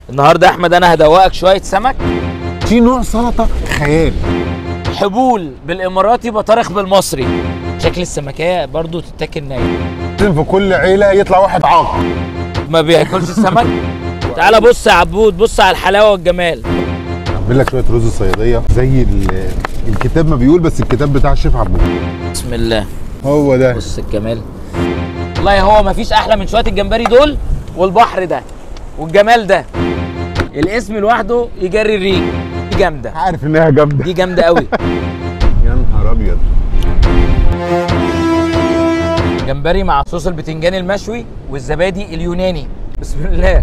النهارده يا احمد انا هدوقك شويه سمك في نوع سلطه خيال حبول بالاماراتي بطارخ بالمصري شكل السمكيه برضو تتاكل نايم لازم في كل عيله يطلع واحد عاق ما بياكلش السمك تعالى بص يا عبود بص على الحلاوه والجمال اعمل لك شويه رز صياديه زي ال- الكتاب ما بيقول بس الكتاب بتاع الشيف عبود بسم الله هو ده بص الجمال والله هو ما فيش احلى من شويه الجمبري دول والبحر ده والجمال ده الاسم لوحده يجري الريق دي جامده عارف انها جامده دي جامده قوي يا نهار ابيض جمبري مع صوص البتنجان المشوي والزبادي اليوناني بسم الله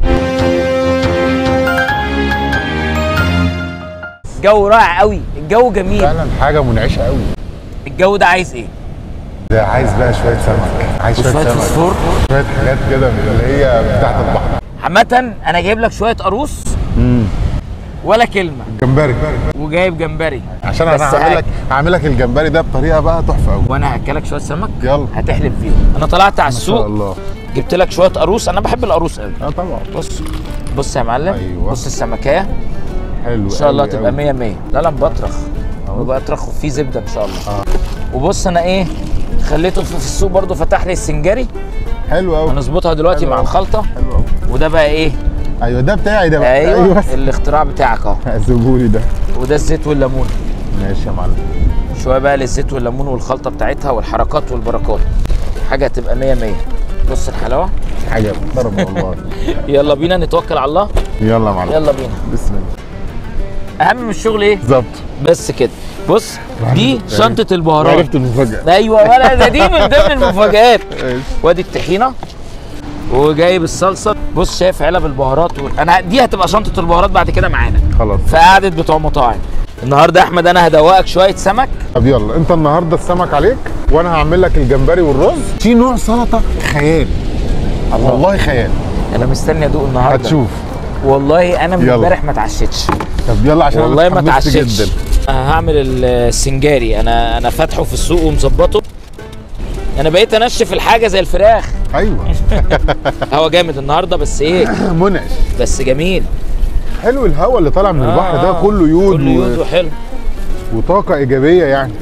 الجو رائع قوي الجو جميل فعلا حاجه منعشه قوي الجو ده عايز ايه ده عايز بقى شويه سمك عايز شويه شويه سمك فوسفور شويه حاجات كده من اللي هي بتاعت البحر عامة انا جايب لك شوية قاروص ولا كلمة جمبري وجايب جمبري عشان انا بس هعمل لك هعمل لك الجمبري ده بطريقه بقى تحفه قوي وانا هاكلك شوية سمك يلا هتحلف فيهم انا طلعت على ما شاء السوق الله جبت لك شوية قاروص انا بحب القاروص قوي اه طبعا بص بص يا معلم أيوة. بص السمكية حلو ان شاء الله قوي تبقى قوي. 100 100 لا لا مبطرخ أهو. مبطرخ وفيه زبدة ان شاء الله اه وبص انا ايه خليته في في السوق برضو فتح لي السنجاري حلو قوي هنظبطها دلوقتي حلو مع أوي. الخلطة حلو قوي وده بقى ايه ايوه ده بتاعي ده بقى ايوه الاختراع بتاعك اهو زبولي ده وده الزيت والليمون ماشي يا معلم شويه بقى للزيت والليمون والخلطه بتاعتها والحركات والبركات حاجه هتبقى 100 100 بص الحلاوه حاجه محترمه والله يلا بينا نتوكل على الله يلا يا معلم يلا بينا بسم الله اهم من الشغل ايه بالظبط بس كده بص دي شنطه البهارات عرفت المفاجاه ايوه ولا ده دي من ضمن المفاجآت ماشي. وادي الطحينه وجايب الصلصه بص شايف علب البهارات و... انا دي هتبقى شنطه البهارات بعد كده معانا خلاص في قعده بتوع مطاعم النهارده يا احمد انا هدوقك شويه سمك طب يلا انت النهارده السمك عليك وانا هعمل لك الجمبري والرز في نوع سلطه خيال والله خيال انا مستني ادوق النهارده هتشوف والله انا من يلا. امبارح ما اتعشتش طب يلا عشان أنا والله ما اتحمست اتعشتش جدا هعمل السنجاري انا انا فاتحه في السوق ومظبطه انا بقيت انشف الحاجه زي الفراخ ايوه هو جامد النهارده بس ايه منعش بس جميل حلو الهواء اللي طالع من البحر ده آه. كله يود, كله يود و... وحلو وطاقه ايجابيه يعني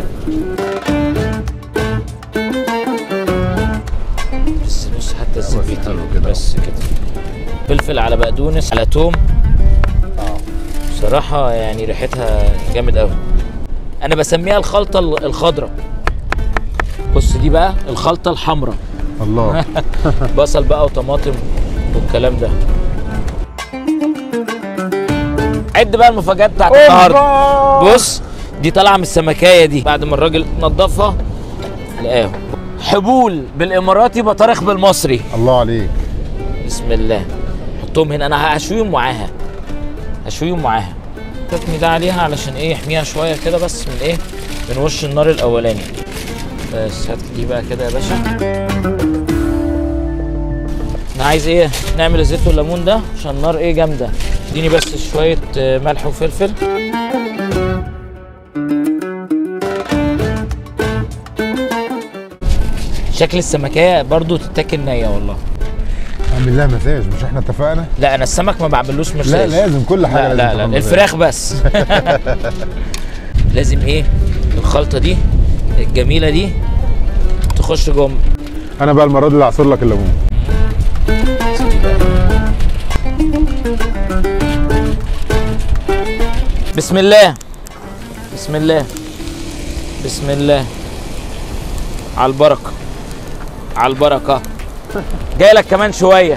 بس بص حتى الزبيت حلو كده. بس كده فلفل على بقدونس على توم بصراحه يعني ريحتها جامد قوي انا بسميها الخلطه ال- الخضراء بص دي بقى الخلطه الحمراء الله بصل بقى وطماطم والكلام ده عد بقى المفاجآت بتاعت النهارده أوبا! بص دي طالعه من السمكايه دي بعد ما الراجل نضفها لقاهم حبول بالاماراتي بطارخ بالمصري الله عليك بسم الله حطهم هنا انا هشويهم معاها هشويهم معاها تكني ده عليها علشان ايه يحميها شويه كده بس من ايه من وش النار الاولاني بس هات دي بقى كده يا باشا انا عايز ايه نعمل الزيت والليمون ده عشان النار ايه جامده اديني بس شويه آه، ملح وفلفل شكل السمكية برضو تتاكل نية والله اعمل لها مساج مش احنا اتفقنا لا انا السمك ما بعملوش مساج لا لازم كل حاجه لا لازم لا لا تاخد مساج. الفراخ بس لازم ايه الخلطه دي الجميله دي تخش جوه انا بقى المره دي اللي هعصر لك الليمون بسم الله بسم الله بسم الله على البركه على البركه جاي لك كمان شويه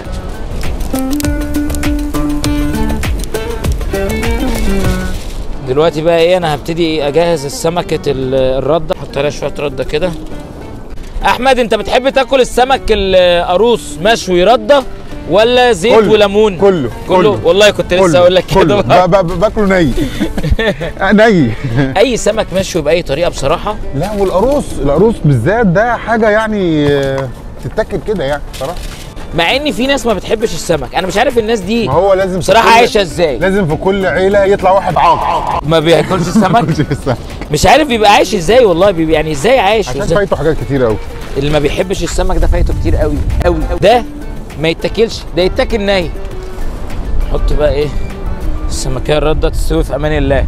دلوقتي بقى ايه انا هبتدي اجهز السمكه ال- الرده احط عليها شويه رده كده احمد انت بتحب تاكل السمك القاروص مشوي رده ولا زيت كله، وليمون كله كله والله كنت لسه كله، اقول لك كله. كده ب- ب- باكله ني ني اي سمك مشوي باي طريقه بصراحه لا والقاروص القاروص بالذات ده حاجه يعني آه، تتاكل كده يعني بصراحه مع ان في ناس ما بتحبش السمك انا مش عارف الناس دي ما هو لازم في بصراحه كل- عايشه ازاي لازم في كل عيله يطلع واحد عاق ما بياكلش السمك مش السمك. مش عارف بيبقى عايش ازاي والله بيبقى يعني ازاي عايش عشان وإزاي- فايته حاجات كتير قوي اللي ما بيحبش السمك ده فايته كتير قوي قوي ده ما يتاكلش ده يتاكل ني نحط بقى ايه السمكيه الرده تستوي في امان الله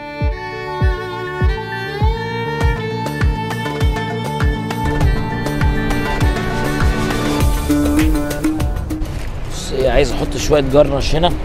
بص ايه عايز احط شويه جرنش هنا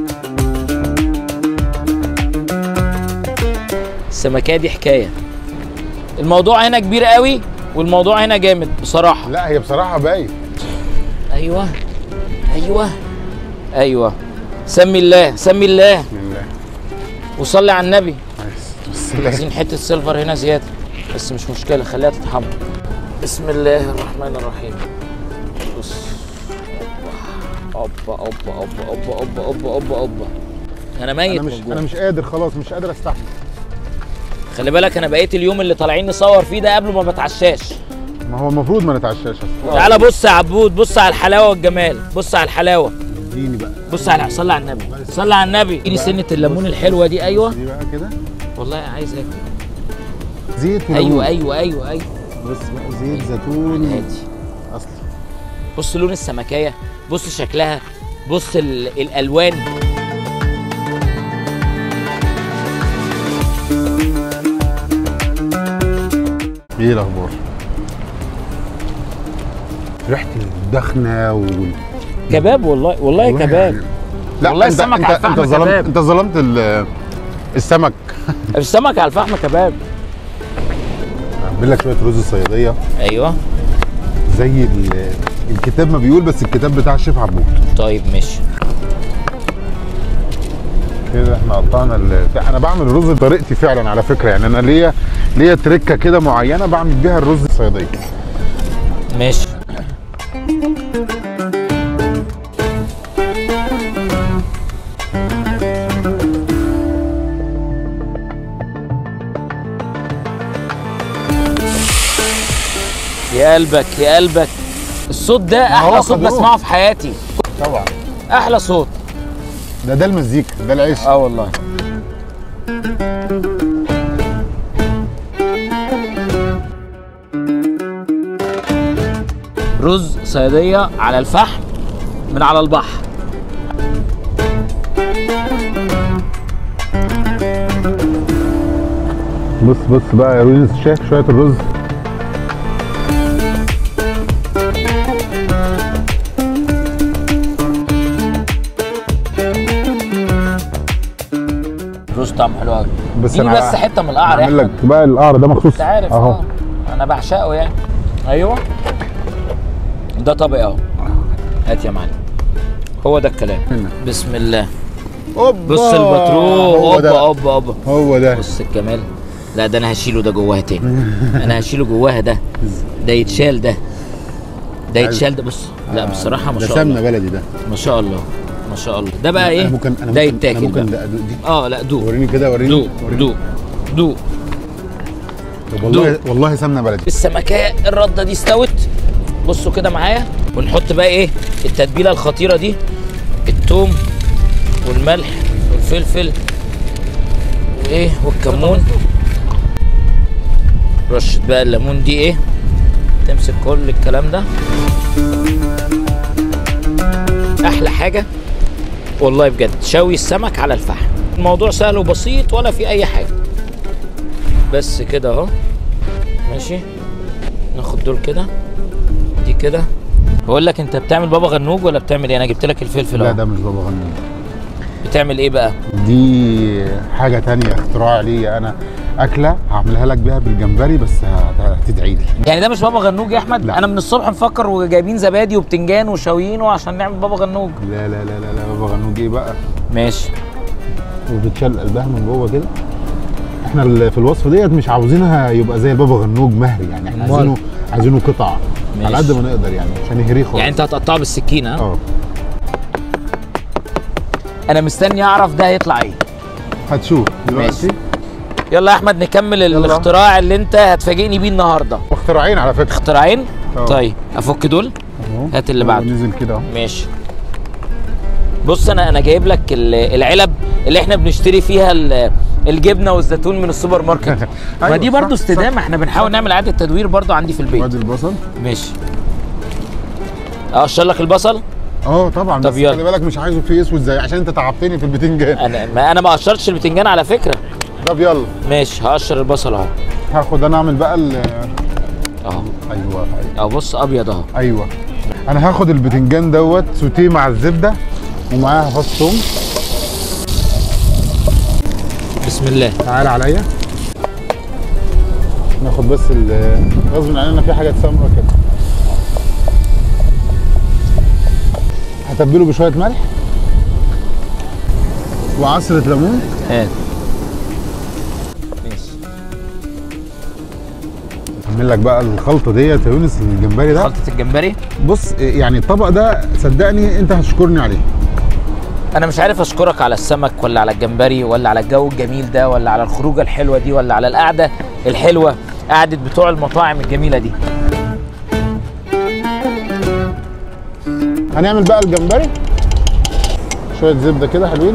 السمكيه دي حكايه الموضوع هنا كبير قوي والموضوع هنا جامد بصراحه لا هي بصراحه باين ايوه ايوه ايوه سمي الله سمي الله بسم الله وصلي على النبي بسم الله عايزين حته سيلفر هنا زياده بس مش مشكله خليها تتحمر بسم الله الرحمن الرحيم بص اوبا اوبا اوبا اوبا اوبا اوبا اوبا اوبا انا ميت انا مش من جوع. انا مش قادر خلاص مش قادر استحمل خلي بالك انا بقيت اليوم اللي طالعين نصور فيه ده قبل ما بتعشاش ما هو المفروض ما نتعشاش أصلاً. تعالى بص يا عبود بص على الحلاوه والجمال بص على الحلاوه اديني بقى بص على صلي على النبي صلي على النبي اديني سنه الليمون الحلوه دي ايوه دي بقى كده والله عايز اكل زيت وليمون. ايوه ايوه ايوه ايوه بص بقى زيت زيتون هادي اصلي بص لون السمكيه بص شكلها بص ال- الالوان ايه الاخبار ريحه الدخنه وال كباب والله والله كباب لا والله انت السمك انت, على الفحم انت ظلمت كباب. انت ظلمت ال- السمك السمك على الفحم كباب اعمل لك شويه رز صياديه ايوه زي ال- الكتاب ما بيقول بس الكتاب بتاع الشيف عبود طيب ماشي كده احنا قطعنا ال... انا بعمل الرز بطريقتي فعلا على فكره يعني انا ليا ليا تركه كده معينه بعمل بيها الرز الصياديه ماشي يا قلبك يا قلبك الصوت ده هو احلى صوت خضروف. بسمعه في حياتي طبعا احلى صوت ده ده المزيكا ده العيش اه والله رز صيادية على الفحم من على البحر بص بص بقى يا رز شايف شويه الرز رز طعم حلو قوي بس اديني أنا بس حته من القعر يا اعمل لك احمد بقى القعر ده مخصوص انت عارف اهو اه انا بعشقه يعني ايوه ده طبق اهو هات يا معلم هو ده الكلام هنا. بسم الله اوبا بص البترول هو اوبا ده اوبا اوبا هو ده بص الجمال لا ده انا هشيله ده جواها تاني انا هشيله جواها ده ده يتشال ده ده يتشال ده بص لا بصراحه ما ده شاء سمنه الله بلدي ده ما شاء الله ما شاء الله ده بقى ايه انا ممكن انا ده ممكن يتاكل انا ممكن بقى. ده أدوق دي اه لا دوق وريني كده وريني دوق وريني. دوق دوق طب والله والله سمنه بلدي السمكية الردة دي استوت بصوا كده معايا ونحط بقى ايه التتبيلة الخطيرة دي التوم والملح والفلفل وايه والكمون رشة بقى الليمون دي ايه تمسك كل الكلام ده احلى حاجة والله بجد شوي السمك على الفحم الموضوع سهل وبسيط ولا في اي حاجة بس كده اهو ماشي ناخد دول كده دي كده بقول لك انت بتعمل بابا غنوج ولا بتعمل ايه انا جبت لك الفلفل لا اهو ده مش بابا غنوج بتعمل ايه بقى دي حاجه تانية اختراع ليا انا اكله هعملها لك بيها بالجمبري بس هت- هتدعي لي يعني ده مش بابا غنوج يا احمد لا. انا من الصبح مفكر وجايبين زبادي وبتنجان وشاويينه عشان نعمل بابا غنوج لا لا لا لا, لا بابا غنوج ايه بقى ماشي وبتشال قلبها من جوه كده احنا ال- في الوصفه ديت مش عاوزينها يبقى زي البابا غنوج مهري يعني احنا أمال؟ عايزينه عايزينه قطع ماشي. على قد ما نقدر يعني عشان يهريه خالص يعني انت هتقطعه بالسكينه ها؟ اه انا مستني اعرف ده هيطلع ايه هتشوف دلوقتي ماشي. يلا يا احمد نكمل الاختراع اللي انت هتفاجئني بيه النهارده اختراعين على فكره اختراعين اه. طيب افك دول اهو هات اللي هو بعده. نزل كده اهو ماشي بص انا انا جايب لك ال- العلب اللي احنا بنشتري فيها ال- الجبنه والزيتون من السوبر ماركت ما أيوة، دي صح، برضو صح. استدامه احنا بنحاول نعمل اعاده تدوير برضو عندي في البيت وادي البصل ماشي اقشر لك البصل اه طبعا طب بس يلا. خلي بالك مش عايزه فيه اسود زي عشان انت تعبتني في البتنجان انا ما انا ما قشرتش البتنجان على فكره طب يلا ماشي هقشر البصل اهو هاخد انا اعمل بقى ال- اهو ايوه اهو بص ابيض اهو ايوه انا هاخد البتنجان دوت سوتيه مع الزبده ومعاها فص ثوم بسم الله تعال عليا ناخد بس ال- غصب عننا في حاجات سمرة كده هتبله بشويه ملح وعصره ليمون هات ماشي اعمل لك بقى الخلطه ديت يا يونس الجمبري ده خلطه الجمبري بص يعني الطبق ده صدقني انت هتشكرني عليه انا مش عارف اشكرك على السمك ولا على الجمبري ولا على الجو الجميل ده ولا على الخروجه الحلوه دي ولا على القعده الحلوه قعده بتوع المطاعم الجميله دي هنعمل بقى الجمبري شويه زبده كده حلوين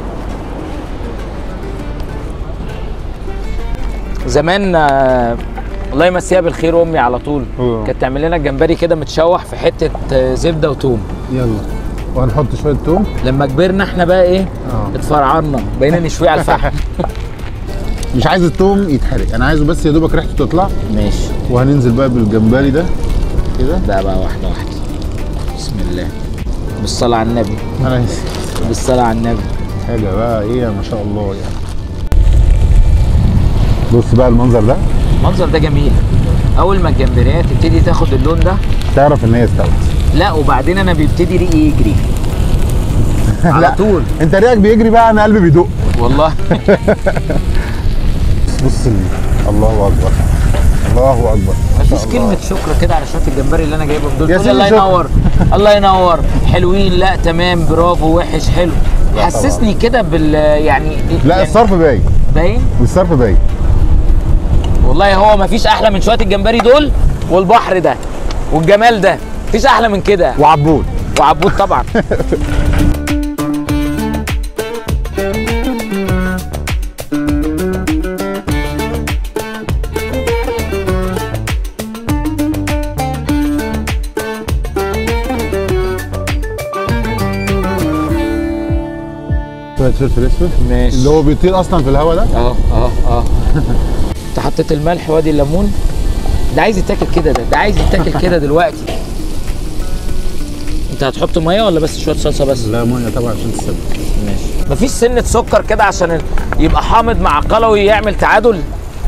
زمان آه، الله يمسيها بالخير امي على طول أوه. كانت تعمل لنا الجمبري كده متشوح في حته آه، زبده وتوم يلا وهنحط شويه توم لما كبرنا احنا بقى ايه اه اتفرعنا بقينا نشويه على الفحم مش عايز التوم يتحرق انا عايزه بس يا دوبك ريحته تطلع ماشي وهننزل بقى بالجمبري ده كده ده بقى واحده واحده بسم الله بالصلاه على النبي انا بالصلاه على النبي حاجه بقى ايه ما شاء الله يعني بص بقى المنظر ده المنظر ده جميل اول ما الجمبريه تبتدي تاخد اللون ده تعرف ان هي استوت لا وبعدين انا بيبتدي ريقي يجري على لا. طول انت ريقك بيجري بقى انا قلبي بيدق والله بص ال- الله اكبر الله اكبر ما شاء مفيش الله. كلمة شكر كده على شوية الجمبري اللي أنا جايبهم دول يا تقول لي سيدي الله شكرا. ينور الله ينور حلوين لا تمام برافو وحش حلو لا حسسني كده بال يعني لا يعني الصرف باين باين الصرف باين والله هو مفيش أحلى من شوية الجمبري دول والبحر ده والجمال ده مفيش أحلى من كده وعبود وعبود طبعا شويه فلفل اسود ماشي اللي هو بيطير اصلا في الهواء ده اه اه اه انت حطيت الملح وادي الليمون ده عايز يتاكل كده ده ده عايز يتاكل كده دلوقتي انت هتحط ميه ولا بس شويه صلصه بس لا ميه طبعا عشان تسبك ماشي مفيش سنه سكر كده عشان ال- يبقى حامض مع قلوي يعمل تعادل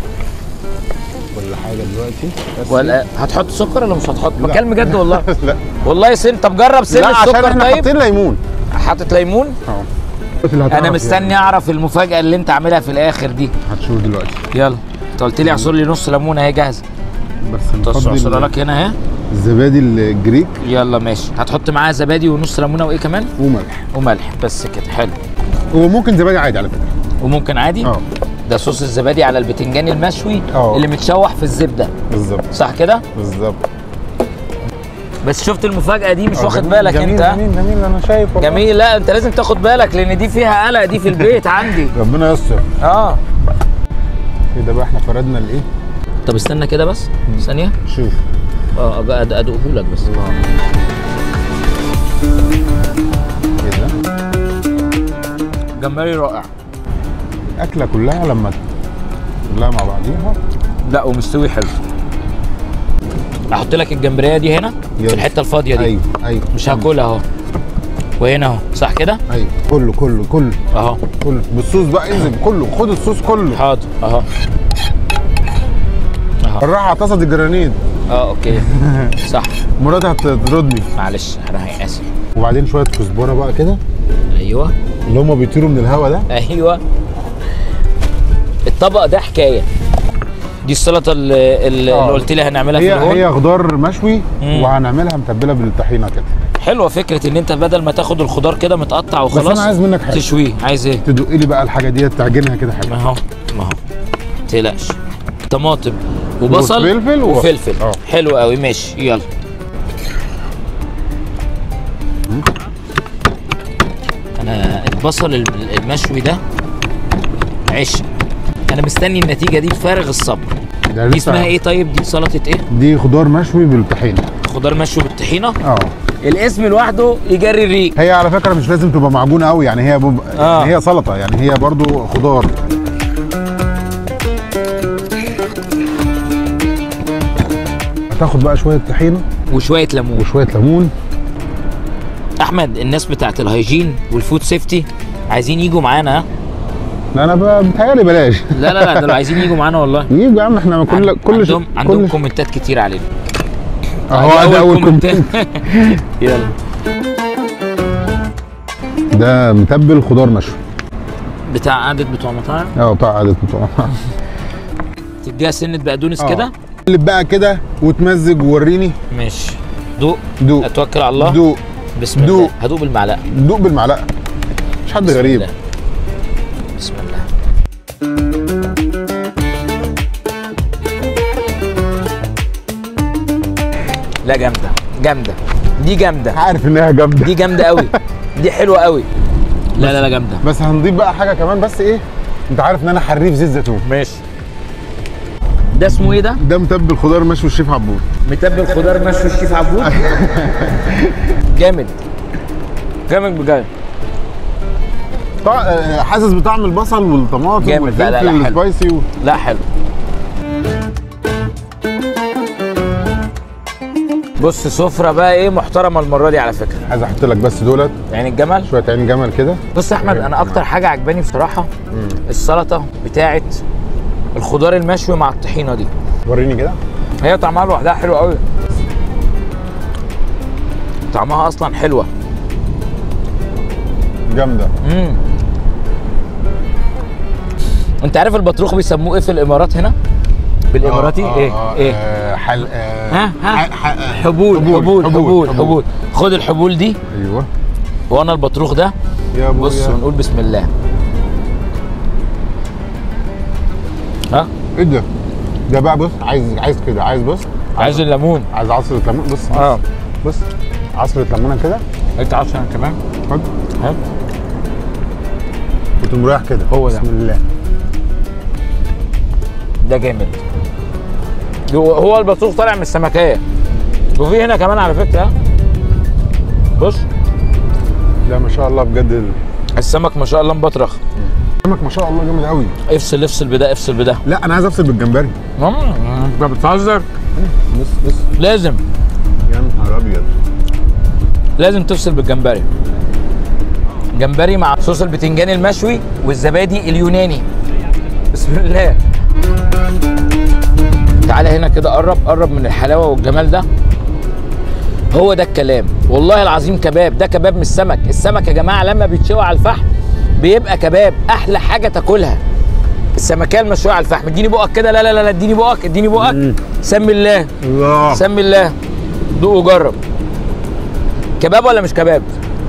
كل حاجه دلوقتي بس ولا هتحط سكر ولا مش هتحط لا. بكلم جد والله لا والله سن طب جرب سن لا عشان السكر احنا طيب حاطين ليمون حاطط ليمون اه انا مستني اعرف المفاجاه اللي انت عاملها في الاخر دي هتشوف دلوقتي يلا انت قلت لي اعصر لي نص ليمونه اهي جاهزه بس بص اعصرها نفضي لك هنا اهي الزبادي الجريك يلا ماشي هتحط معاها زبادي ونص ليمونه وايه كمان وملح وملح بس كده حلو وممكن زبادي عادي على فكره وممكن عادي اه ده صوص الزبادي على البتنجان المشوي اه. اللي متشوح في الزبده بالظبط صح كده بالظبط بس شفت المفاجاه دي مش آه، واخد جميل- بالك جميل انت جميل جميل انا شايف والله. جميل لا انت لازم تاخد بالك لان دي فيها قلق دي في البيت عندي ربنا يستر اه كده بقى احنا فردنا الايه طب استنى كده بس ثانيه شوف اه أج- أد- ادوقه لك بس الله كده جمبري رائع الاكله كلها لما كلها مع بعضيها لا ومستوي حلو احط لك الجمبريه دي هنا في يلا. الحته الفاضيه دي ايوه ايوه مش هاكلها اهو وهنا اهو صح كده ايوه كله كله كله اهو كله بالصوص بقى انزل كله خد الصوص كله حاضر اهو اهو بالراحه على طاسه الجرانيت اه اوكي صح مراتي هتطردني معلش انا اسف وبعدين شويه كزبره بقى كده ايوه اللي هم بيطيروا من الهوا ده ايوه الطبق ده حكايه دي السلطه اللي, اللي آه. قلت لي هنعملها في هي الهون هي خضار مشوي مم. وهنعملها متبله بالطحينه كده حلوه فكره ان انت بدل ما تاخد الخضار كده متقطع بس وخلاص انا عايز منك حاجه تشويه عايز ايه تدق لي بقى الحاجه دي تعجنها كده ما حلو هو ما هو تقلقش طماطم وبصل وفلفل و- وفلفل آه. حلو قوي ماشي يلا انا البصل الم- المشوي ده عشق انا مستني النتيجه دي بفارغ الصبر ده دي لسه- اسمها ايه طيب دي سلطه ايه دي خضار مشوي بالطحينه خضار مشوي بالطحينه اه الاسم لوحده يجري الريق هي على فكره مش لازم تبقى معجونه قوي يعني هي بب... آه. يعني هي سلطه يعني هي برضو خضار هتاخد بقى شويه طحينه وشويه ليمون وشويه ليمون احمد الناس بتاعت الهيجين والفود سيفتي عايزين يجوا معانا ها؟ لا انا ب- بتهيألي بلاش لا لا لا دول عايزين يجوا معانا والله يجوا يا عم احنا كل عن- كل عندهم عندهم كل كومنتات كتير علينا اهو ده اول كومنت يلا ده متبل خضار مشوي بتاع قعدة بتوع مطاعم اه بتاع عادة بتوع تديها سنة بقدونس آه. كده قلب بقى كده وتمزج ووريني ماشي دوق دوق اتوكل على الله دوق بسم الله دوق. هدوق بالمعلقة دوق بالمعلقه مش حد بسم غريب الله. بسم الله لا جامدة جامدة دي جامدة عارف انها جامده دي جامدة قوي دي حلوة قوي لا لا لا جامدة بس هنضيف بقى حاجه كمان بس ايه انت عارف ان انا حريف زيت زيتون ماشي ده اسمه ايه ده؟ ده متبل خضار مشوي الشيف عبود متبل خضار مشوي الشيف عبود جامد جامد بجد طع... آه، حاسس بطعم البصل والطماطم جامد. لا، لا، لا، والفلفل حلو. والسبايسي و... لا حلو بص سفرة بقى ايه محترمة المرة دي على فكرة عايز احط لك بس دولت يعني الجمل شويه عين جمل كده بص يا احمد انا اكتر حاجة عجباني بصراحة السلطة بتاعت الخضار المشوي مع الطحينة دي وريني كده هي طعمها لوحدها حلو قوي طعمها اصلا حلوة جامده امم انت عارف البطروخ بيسموه ايه في الامارات هنا بالاماراتي آه، ايه آه، ايه آه، حل آه، ها ها ح- ح- آه، حبول حبول حبول حبول. حبول خد الحبول دي ايوه وانا البطروخ ده يا ابويا بص ونقول بسم الله ها ايه ده ده بقى بص عايز عايز كده عايز بص عايز الليمون عايز عصره ليمون بص بص اه بص عصره ليمونه كده انت عاوز انا كمان خد ها وتقوم رايح كده هو ده. بسم الله ده جامد هو هو البطروخ طالع من السمكيه وفي هنا كمان على فكره ها؟ بص ده ما شاء الله بجد السمك ما شاء الله مبطرخ السمك ما شاء الله جامد قوي افصل افصل بده افصل بده لا انا عايز افصل بالجمبري انت بتهزر بص بص لازم يا نهار ابيض لازم تفصل بالجمبري جمبري مع صوص البتنجان المشوي والزبادي اليوناني بسم الله تعالى هنا كده قرب قرب من الحلاوه والجمال ده هو ده الكلام والله العظيم كباب ده كباب من السمك السمك يا جماعه لما بيتشوي على الفحم بيبقى كباب احلى حاجه تاكلها السمكيه المشويه على الفحم اديني بقك كده لا لا لا لا، اديني بقك اديني بقك سمي الله الله سمي الله دوق وجرب كباب ولا مش كباب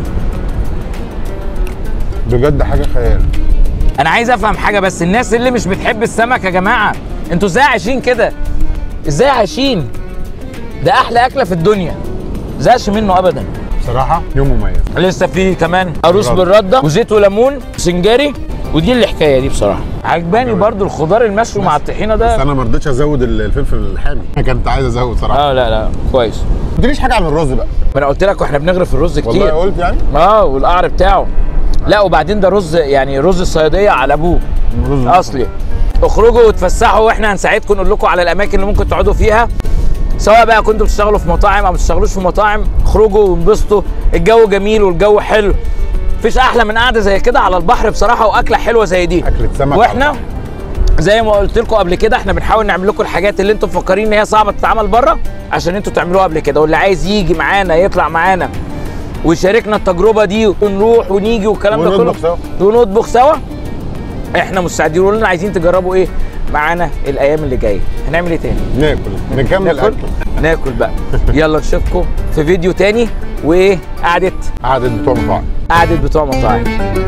بجد حاجه خيال انا عايز افهم حاجه بس الناس اللي مش بتحب السمك يا جماعه انتوا ازاي عايشين كده ازاي عايشين ده احلى اكله في الدنيا زهقش منه ابدا بصراحه يوم مميز لسه في كمان عروس رد. بالرده وزيت وليمون سنجاري ودي الحكايه دي بصراحه عجباني برضو الخضار المشوي مع الطحينه بس ده انا ما رضيتش ازود الفلفل الحامي انا كنت عايز ازود صراحه اه لا لا كويس ما قلتليش حاجه عن الرز بقى ما انا قلت لك واحنا بنغرف الرز والله كتير قلت يعني اه والقعر بتاعه لا وبعدين ده رز يعني رز الصياديه على ابوه الرز اصلي اخرجوا وتفسحوا واحنا هنساعدكم نقول لكم على الاماكن اللي ممكن تقعدوا فيها سواء بقى كنتوا بتشتغلوا في مطاعم او ما بتشتغلوش في مطاعم اخرجوا وانبسطوا الجو جميل والجو حلو مفيش احلى من قعده زي كده على البحر بصراحه واكله حلوه زي دي اكله سمك واحنا زي ما قلت لكم قبل كده احنا بنحاول نعمل لكم الحاجات اللي انتم مفكرين ان هي صعبه تتعمل بره عشان انتوا تعملوها قبل كده واللي عايز يجي معانا يطلع معانا ويشاركنا التجربه دي ونروح ونيجي والكلام ده كله ونطبخ سوا. ونطبخ سوا احنا مستعدين قولوا لنا عايزين تجربوا ايه معانا الايام اللي جايه هنعمل ايه تاني ناكل نكمل ناكل اكل ناكل بقى يلا نشوفكم في فيديو تاني وايه قعده قعدة بتوع مطاعم قعده بتوع مطاعم